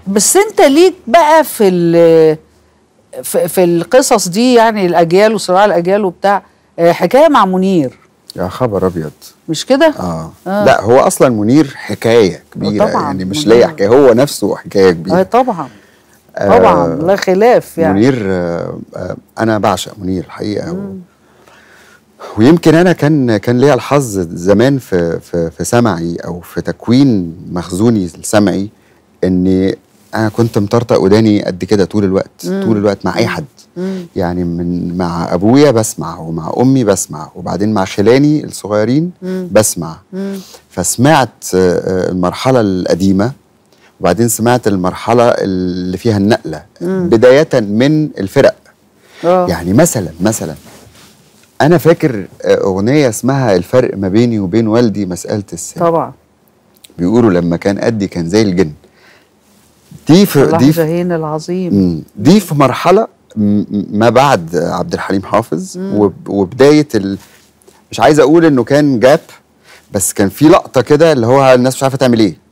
بس انت ليك بقى في ال في, في القصص دي يعني الاجيال وصراع الاجيال وبتاع آه، حكايه مع منير يا خبر ابيض مش كده؟ آه. آه. اه لا هو اصلا منير حكايه كبيره طبعاً، يعني مش منير. ليا حكايه هو نفسه حكايه اه كبيره طبعا طبعا لا خلاف يعني منير آه آه انا بعشق منير الحقيقه و... ويمكن انا كان كان ليا الحظ زمان في في في سمعي او في تكوين مخزوني السمعي اني انا كنت مطرطق وداني قد كده طول الوقت طول الوقت مع اي حد يعني من مع ابويا بسمع ومع امي بسمع وبعدين مع خلاني الصغيرين بسمع فسمعت آه، آه، المرحله القديمه وبعدين سمعت المرحله اللي فيها النقله بدايه من الفرق اه يعني مثلا مثلا انا فاكر آه، اغنيه اسمها الفرق ما بيني وبين والدي مساله السن طبعا بيقولوا لما كان قدي كان زي الجن دي في صلاح دي في جاهين العظيم مم. دي في مرحله م- ما بعد عبد الحليم حافظ وب- وبدايه ال... مش عايز اقول انه كان جاب بس كان في لقطه كده اللي هو الناس مش عارفه تعمل ايه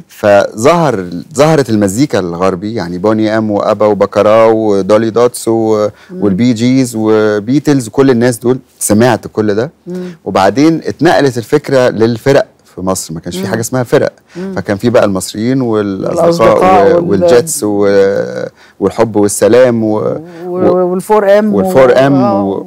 فظهر ظهرت المزيكا الغربي يعني بوني ام وابا وبكرا ودولي دوتس و- والبي جيز وبيتلز وكل الناس دول سمعت كل ده وبعدين اتنقلت الفكره للفرق في مصر ما كانش في حاجه اسمها فرق فكان في بقى المصريين الأصدقاء والاصدقاء وال- والجيتس و- والحب والسلام و... و- والفور ام والفور ام آه. و...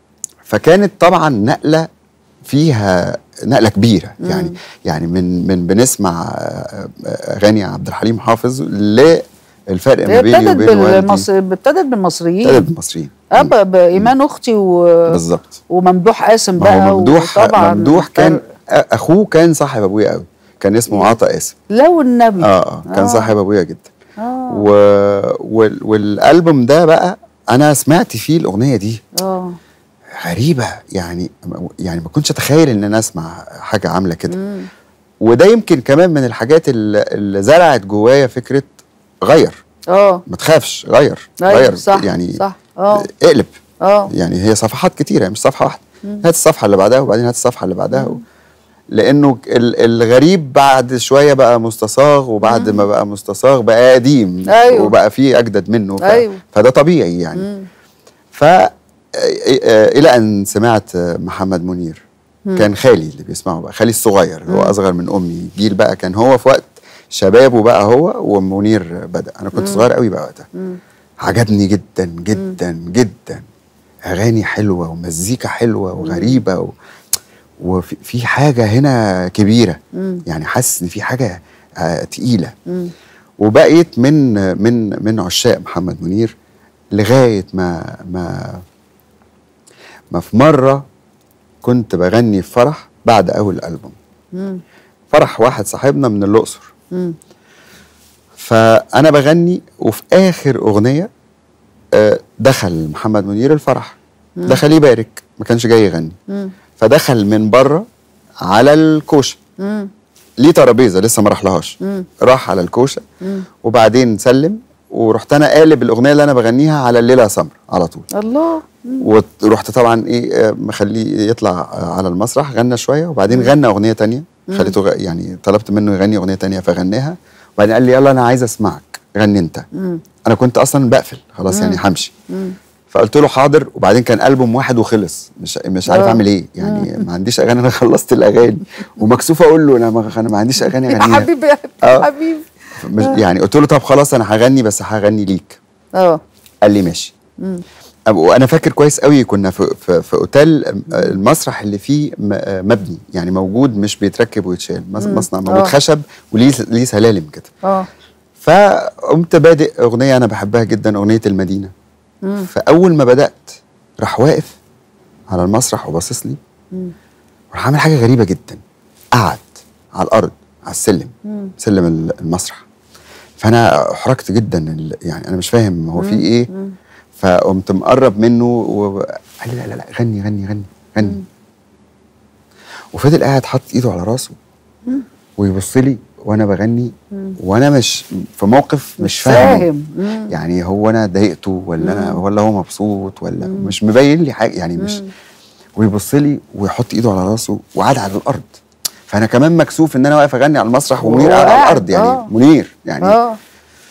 فكانت طبعا نقله فيها نقله كبيره يعني يعني من من بنسمع آه، آه، اغاني عبد الحليم حافظ للفرق ما هي بيني ابتدت وبين والدي بالمص... ابتدت بالمصريين ابتدت بالمصريين ابا بايمان اختي و... بالظبط وممدوح قاسم ما بقى هو ممدوح وطبعا ممدوح كان اخوه كان صاحب ابويا قوي كان اسمه عطا قاسم لو النبي اه اه كان آه. صاحب ابويا جدا اه و... وال... والالبوم ده بقى انا سمعت فيه الاغنيه دي اه غريبه يعني يعني ما كنتش اتخيل ان انا اسمع حاجه عامله كده وده يمكن كمان من الحاجات اللي, اللي زرعت جوايا فكره غير اه ما تخافش غير أيوة، غير صح يعني صح اه اقلب اه يعني هي صفحات كتيره مش صفحه واحده هات الصفحه اللي بعدها وبعدين هات الصفحه اللي بعدها و... لانه ال- الغريب بعد شويه بقى مستصاغ وبعد ما بقى مستصاغ بقى قديم أيوة. وبقى فيه اجدد منه ف... أيوة. فده طبيعي يعني ف آه، آه، الى ان سمعت آه، محمد منير كان خالي اللي بيسمعه بقى خالي الصغير اللي هو اصغر من امي جيل بقى كان هو في وقت شبابه بقى هو ومنير بدا انا كنت صغير قوي بقى وقتها عجبني جدا جدا جدا اغاني حلوه ومزيكا حلوه وغريبه و... وفي في حاجه هنا كبيره يعني حاسس ان في حاجه آه تقيله وبقيت من من من عشاق محمد منير لغايه ما ما ما في مره كنت بغني في فرح بعد اول البوم فرح واحد صاحبنا من الاقصر فانا بغني وفي اخر اغنيه آه، دخل محمد منير الفرح دخل يبارك ما كانش جاي يغني فدخل من بره على الكوشه ليه ترابيزه لسه ما راحلهاش راح على الكوشه وبعدين سلم ورحت انا قالب الاغنيه اللي انا بغنيها على الليله يا سمر على طول الله ورحت طبعا ايه آه، مخليه يطلع آه، على المسرح غنى شويه وبعدين غنى اغنيه تانية خليته غ- يعني طلبت منه يغني اغنيه تانية فغناها وبعدين قال لي يلا انا عايز اسمعك غني انت انا كنت اصلا بقفل خلاص يعني همشي فقلت له حاضر وبعدين كان البوم واحد وخلص مش مش عارف آه. اعمل ايه يعني ما عنديش اغاني انا خلصت الاغاني ومكسوف اقول له انا ما, أنا ما عنديش اغاني يا اغنيها حبيبي يا آه. حبيبي مش يعني قلت له طب خلاص انا هغني بس هغني ليك اه قال لي ماشي أب- وانا فاكر كويس قوي كنا في في, في اوتيل آه، المسرح اللي فيه م- آه، مبني يعني موجود مش بيتركب ويتشال مص- مصنع موجود آه. خشب وليه ليه سلالم كده اه فقمت بادئ اغنيه انا بحبها جدا اغنيه المدينه فاول ما بدات راح واقف على المسرح وباصص لي وراح عامل حاجه غريبه جدا قعد على الارض على السلم سلم ال- المسرح فانا احرجت جدا ال- يعني انا مش فاهم هو في ايه فقمت مقرب منه وقال لي لا لا لا غني غني غني غني وفضل قاعد حاطط ايده على راسه ويبص لي وانا بغني وانا مش في موقف مش, مش فاهمه فاهم. مم. يعني هو انا ضايقته ولا انا ولا هو مبسوط ولا مش مبين لي حاجه يعني مش ويبص لي ويحط ايده على راسه وقعد على الارض فانا كمان مكسوف ان انا واقف اغني على المسرح ومنير وهو قاعد على قاعد، الارض يعني آه. منير يعني اه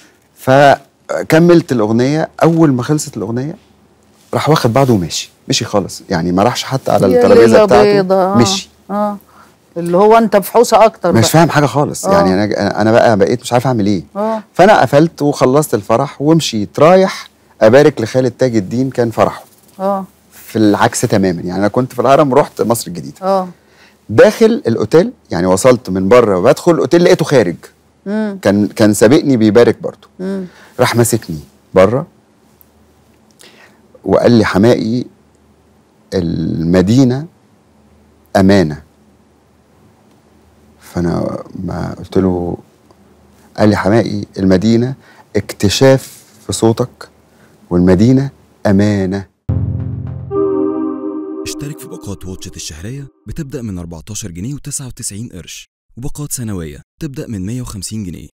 فكملت الاغنيه اول ما خلصت الاغنيه راح واخد بعضه وماشي مشي خالص يعني ما راحش حتى على يا الترابيزه ليلة بتاعته بيضة. آه. مشي اه اللي هو انت بحوسه اكتر مش بقى. فاهم حاجه خالص آه. يعني انا انا بقى بقيت مش عارف اعمل ايه اه فانا قفلت وخلصت الفرح ومشيت رايح ابارك لخالد تاج الدين كان فرحه اه في العكس تماما يعني انا كنت في الهرم رحت مصر الجديده اه داخل الاوتيل يعني وصلت من بره وبدخل الاوتيل لقيته خارج امم كان كان سابقني بيبارك برضه امم راح ماسكني بره وقال لي حمائي المدينه امانه فانا ما قلت له قال لي حمائي المدينه اكتشاف في صوتك والمدينه امانه اشترك في باقات واتشت الشهرية بتبدأ من 14 جنيه و99 قرش وباقات سنوية تبدأ من 150 جنيه